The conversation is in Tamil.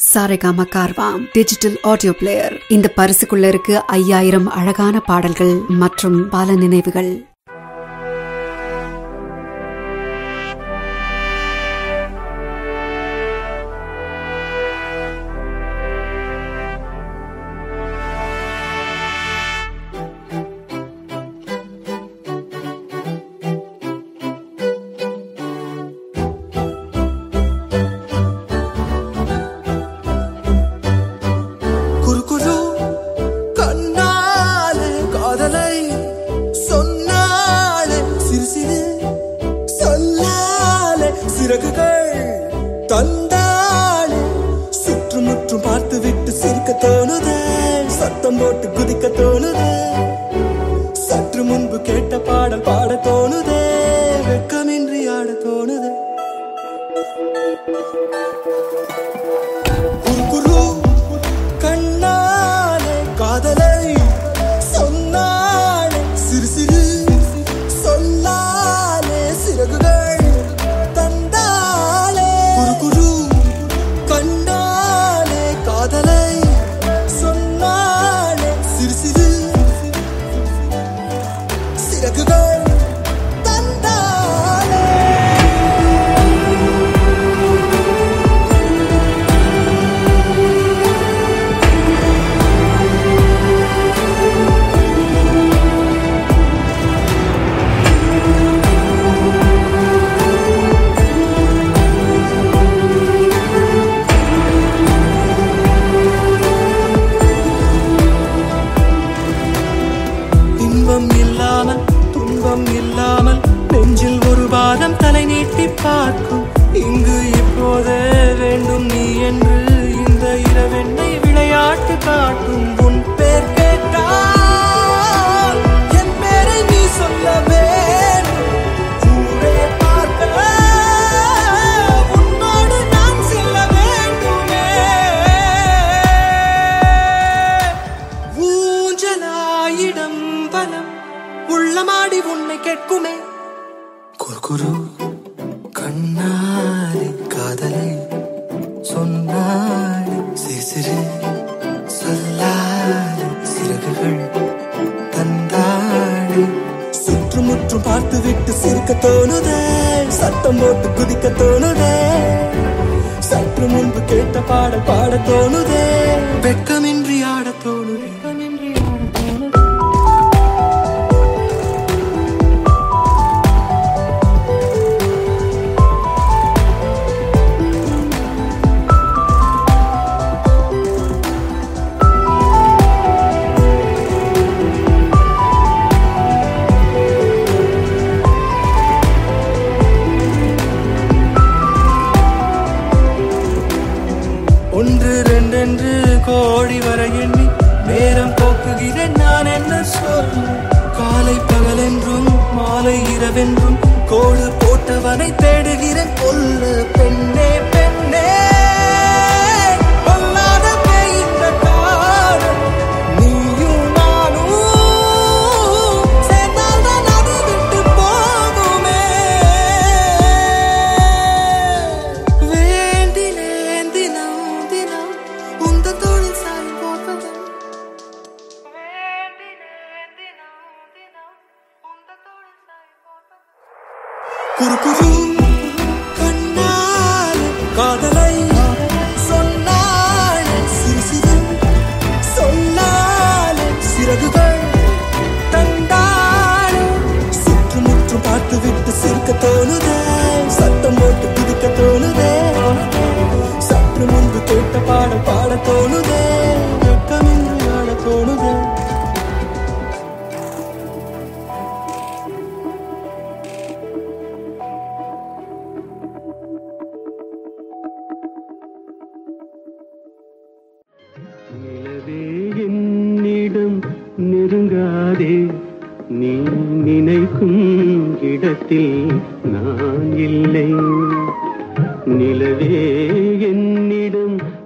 Saregama Carvaan digital audio player இந்த பரிசுக்குள்ள இருக்கு ஐயாயிரம் அழகான பாடல்கள் மற்றும் பல நினைவுகள் குறுகுறு கண்ணாலே காதலை சொன்னாலே சிறு சிறு சொல்லாலே சிறகுகள் தந்தாலே சுற்றுமுற்றும் பார்த்து விட்டு சிரிக்க தோணுதே சத்தம் போட்டு குதிக்க தோணுதே சற்று முன்பு கேட்ட பாடல் பாட தோணுதே வெட்கமின்றி ஆட தோணுதே குறுகுறு கண்ணாலே காதலை சொன்னாலே சிறு சிறு சொல்லாலே சிறகுகள் தந்தாலே குறுகுறு கண்ணாலே காதலை சொன்னாலே சிறு சிறு சிறகுகள் தந்தாலே இன்பம் இல்லாமல் துன்பம் இல்லாமல் நெஞ்சில் ஒரு பாதம் தலை நீட்டி பார்க்கும் இங்கு இப்போதே வேண்டும் நீ என்று இந்த இரவெண்ணை விளையாட்டு காட்டும் உன் பேர் கேட்டால் என் பேரை நீ சொல்ல வேண்டும் ஊரே பார்க்க உன்னோடு நான் செல்ல வேண்டுமே ஊஞ்சலாயிடம் பலம் உள்ளமாடி உன்னை கேட்குமே குறுகுரு கண்ணாலே காதலை சொன்னாலே சிறு சிறு சொல்லாலே சிறகுகள் தந்தாலே சுற்றுமுற்றும் பார்த்து விட்டு சிரிக்க தோணுதே சத்தம் போட்டு குதிக்க தோணுதே சற்று முன்பு கேட்ட பாடல் பாட தோணுதே வெட்கமின்றி ஆட தோணுதே வெட்கமின்றி ஆட தோணுதே ஒன்று ரெண்டென்று கோடி வர எண்ணி நேரம் போக்குகிறேன் நான் என்ன சொல்ல காலை பகலென்றும் மாலை இரவென்றும் கோடு போட்டவனை தேடுகிறேன் கொல்ல பெண்ணே பெண்ணே பொல்லாத பேயின்ற காதல் நீயும் நானும் சேர்ந்தால்தான் அது விட்டு போகுமே வேண்டினேன் தினம் தினம் உந்த தோளில் சாய் போவதும் குறுகுறு கண்ணால் காதலை சொன்னாலே சிறு சிறு சொன்னாலே சிறகுகள் தந்தாலே சுற்றுமுற்றும் பார்த்து விட்டு சிரிக்க தோணுதே சத்தம் போட்டு குதிக்க தோணுதே சற்று முன்பு கேட்ட பாடல் பாட தோணுதே வெட்கமின்றி ஆட தோணுதே நிலவே என்னிடம் நெருங்காதே நீ நினைக்கும் இடத்தில் நான் இல்லை நிலவே என்னிடம்